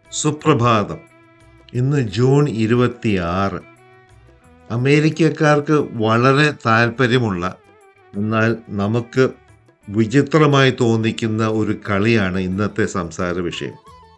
സുപ്രഭാതം ഇന്ന് ജൂൺ ഇരുപത്തിയാറ് അമേരിക്കക്കാർക്ക് വളരെ താല്പര്യമുള്ള എന്നാൽ നമുക്ക് വിചിത്രമായി തോന്നിക്കുന്ന ഒരു കളിയാണ് ഇന്നത്തെ സംസാര വിഷയം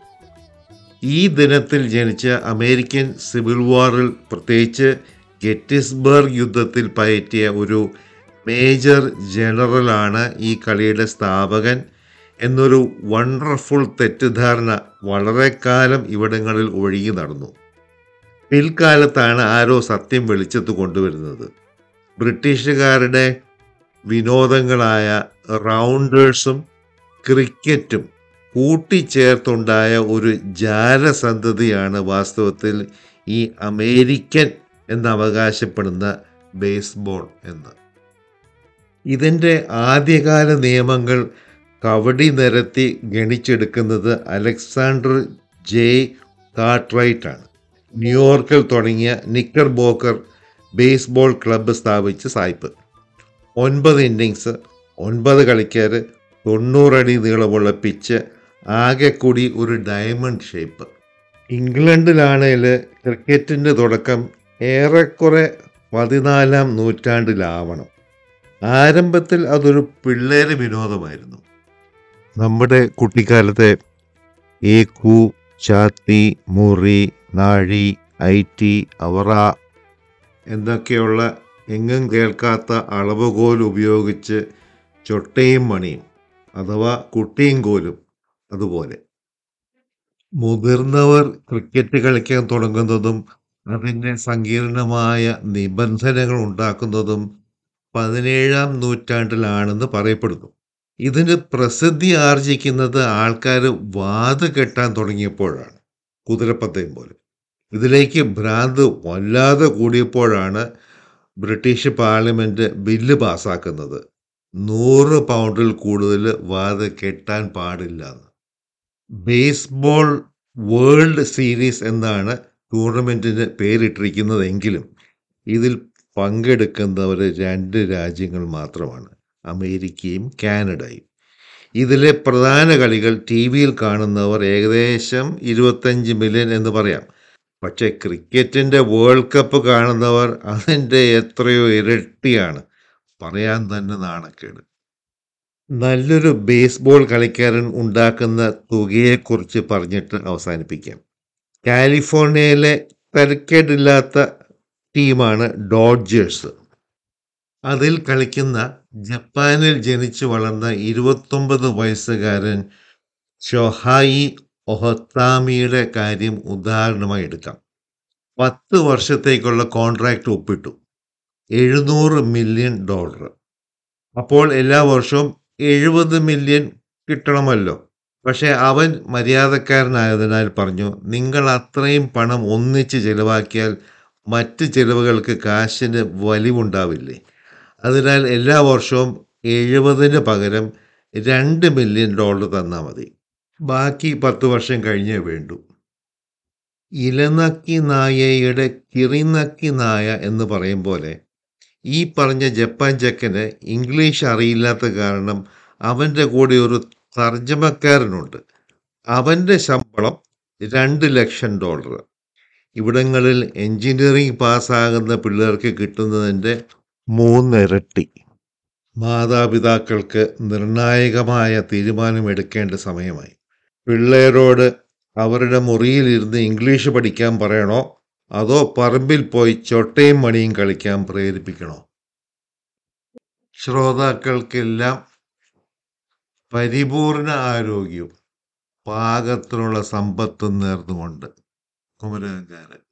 ഈ ദിനത്തിൽ ജനിച്ച അമേരിക്കൻ സിവിൽ വാറിൽ പ്രത്യേകിച്ച് ഗെറ്റിസ്ബർഗ് യുദ്ധത്തിൽ പയറ്റിയ ഒരു മേജർ ജനറലാണ് ഈ കളിയുടെ സ്ഥാപകൻ എന്നൊരു വണ്ടർഫുൾ തെറ്റിദ്ധാരണ വളരെ കാലം ഇവിടങ്ങളിൽ ഒഴുകി നടന്നു പിൽക്കാലത്താണ് ആരോ സത്യം വെളിച്ചത്ത് കൊണ്ടുവരുന്നത് ബ്രിട്ടീഷുകാരുടെ വിനോദങ്ങളായ റൗണ്ടേഴ്സും ക്രിക്കറ്റും കൂട്ടിച്ചേർത്തുണ്ടായ ഒരു ജാലസന്ധതിയാണ് വാസ്തവത്തിൽ ഈ അമേരിക്കൻ എന്നവകാശപ്പെടുന്ന ബേസ്ബോൾ എന്ന് ഇതിൻ്റെ ആദ്യകാല നിയമങ്ങൾ കവടി നിരത്തി ഗണിച്ചെടുക്കുന്നത് അലക്സാണ്ടർ ജെ കാർട്ട്റൈറ്റ് ആണ് ന്യൂയോർക്കിൽ തുടങ്ങിയ നിക്കർ ബോക്കർ ബേസ്ബോൾ ക്ലബ്ബ് സ്ഥാപിച്ച സായിപ്പ് ഒൻപത് ഇന്നിങ്സ് ഒൻപത് കളിക്കാർ തൊണ്ണൂറടി നീളമുള്ള പിച്ച് ആകെ കൂടി ഒരു ഡയമണ്ട് ഷേപ്പ് ഇംഗ്ലണ്ടിലാണെങ്കിൽ ക്രിക്കറ്റിൻ്റെ തുടക്കം ഏറെക്കുറെ പതിനാലാം നൂറ്റാണ്ടിലാവണം ആരംഭത്തിൽ അതൊരു പിള്ളേര് വിനോദമായിരുന്നു നമ്മുടെ കുട്ടിക്കാലത്തെ ഏക്കു ചാത്തി മുറി നാഴി ഐറ്റി അവറ എന്നൊക്കെയുള്ള എങ്ങും കേൾക്കാത്ത അളവുകോൽ ഉപയോഗിച്ച് ചൊട്ടയും മണിയും അഥവാ കുട്ടിയും കോലും അതുപോലെ മുതിർന്നവർ ക്രിക്കറ്റ് കളിക്കാൻ തുടങ്ങുന്നതും അതിൻ്റെ സങ്കീർണമായ നിബന്ധനകൾ ഉണ്ടാക്കുന്നതും പതിനേഴാം നൂറ്റാണ്ടിലാണെന്ന് പറയപ്പെടുന്നു ഇതിന് പ്രസിദ്ധി ആർജിക്കുന്നത് ആൾക്കാർ വാത് കെട്ടാൻ തുടങ്ങിയപ്പോഴാണ് കുതിരപ്പത്തയും പോലെ ഇതിലേക്ക് ഭ്രാന്ത് വല്ലാതെ കൂടിയപ്പോഴാണ് ബ്രിട്ടീഷ് പാർലമെൻറ്റ് ബില്ല് പാസ്സാക്കുന്നത് നൂറ് പൗണ്ടിൽ കൂടുതൽ വാത് കെട്ടാൻ പാടില്ല എന്ന് ബേസ്ബോൾ വേൾഡ് സീരീസ് എന്നാണ് ടൂർണമെൻറ്റിന് പേരിട്ടിരിക്കുന്നതെങ്കിലും ഇതിൽ പങ്കെടുക്കുന്നവർ രണ്ട് രാജ്യങ്ങൾ മാത്രമാണ് അമേരിക്കയും കാനഡയും ഇതിലെ പ്രധാന കളികൾ ടി വിയിൽ കാണുന്നവർ ഏകദേശം ഇരുപത്തഞ്ച് മില്യൺ എന്ന് പറയാം പക്ഷേ ക്രിക്കറ്റിൻ്റെ വേൾഡ് കപ്പ് കാണുന്നവർ അതിൻ്റെ എത്രയോ ഇരട്ടിയാണ് പറയാൻ തന്നെ നാണക്കേട് നല്ലൊരു ബേസ്ബോൾ കളിക്കാരൻ ഉണ്ടാക്കുന്ന തുകയെക്കുറിച്ച് പറഞ്ഞിട്ട് അവസാനിപ്പിക്കാം കാലിഫോർണിയയിലെ തരക്കേടില്ലാത്ത ടീമാണ് ഡോഡ്ജേഴ്സ് അതിൽ കളിക്കുന്ന ജപ്പാനിൽ ജനിച്ചു വളർന്ന ഇരുപത്തൊമ്പത് വയസ്സുകാരൻ ഷൊഹായി ഒഹത്താമിയുടെ കാര്യം ഉദാഹരണമായി എടുക്കാം പത്ത് വർഷത്തേക്കുള്ള കോൺട്രാക്റ്റ് ഒപ്പിട്ടു എഴുന്നൂറ് മില്യൺ ഡോളർ അപ്പോൾ എല്ലാ വർഷവും എഴുപത് മില്യൺ കിട്ടണമല്ലോ പക്ഷേ അവൻ മര്യാദക്കാരനായതിനാൽ പറഞ്ഞു നിങ്ങൾ അത്രയും പണം ഒന്നിച്ച് ചിലവാക്കിയാൽ മറ്റ് ചിലവുകൾക്ക് കാശിന് വലിവുണ്ടാവില്ലേ അതിനാൽ എല്ലാ വർഷവും എഴുപതിന് പകരം രണ്ട് മില്യൺ ഡോളർ തന്നാൽ മതി ബാക്കി പത്ത് വർഷം കഴിഞ്ഞേ വേണ്ടു ഇലനക്കി നായയുടെ കിറിനക്കി നായ എന്ന് പറയും പോലെ ഈ പറഞ്ഞ ജപ്പാൻ ചെക്കന് ഇംഗ്ലീഷ് അറിയില്ലാത്ത കാരണം അവൻ്റെ കൂടെ ഒരു തർജ്ജമക്കാരനുണ്ട് അവൻ്റെ ശമ്പളം രണ്ട് ലക്ഷം ഡോളർ ഇവിടങ്ങളിൽ എൻജിനീയറിംഗ് പാസ്സാകുന്ന പിള്ളേർക്ക് കിട്ടുന്നതിൻ്റെ മൂന്നിരട്ടി മാതാപിതാക്കൾക്ക് നിർണായകമായ തീരുമാനമെടുക്കേണ്ട സമയമായി പിള്ളേരോട് അവരുടെ മുറിയിലിരുന്ന് ഇംഗ്ലീഷ് പഠിക്കാൻ പറയണോ അതോ പറമ്പിൽ പോയി ചൊട്ടയും മണിയും കളിക്കാൻ പ്രേരിപ്പിക്കണോ ശ്രോതാക്കൾക്കെല്ലാം പരിപൂർണ ആരോഗ്യവും പാകത്തിനുള്ള സമ്പത്തും നേർന്നുകൊണ്ട് കുമരകങ്കാരൻ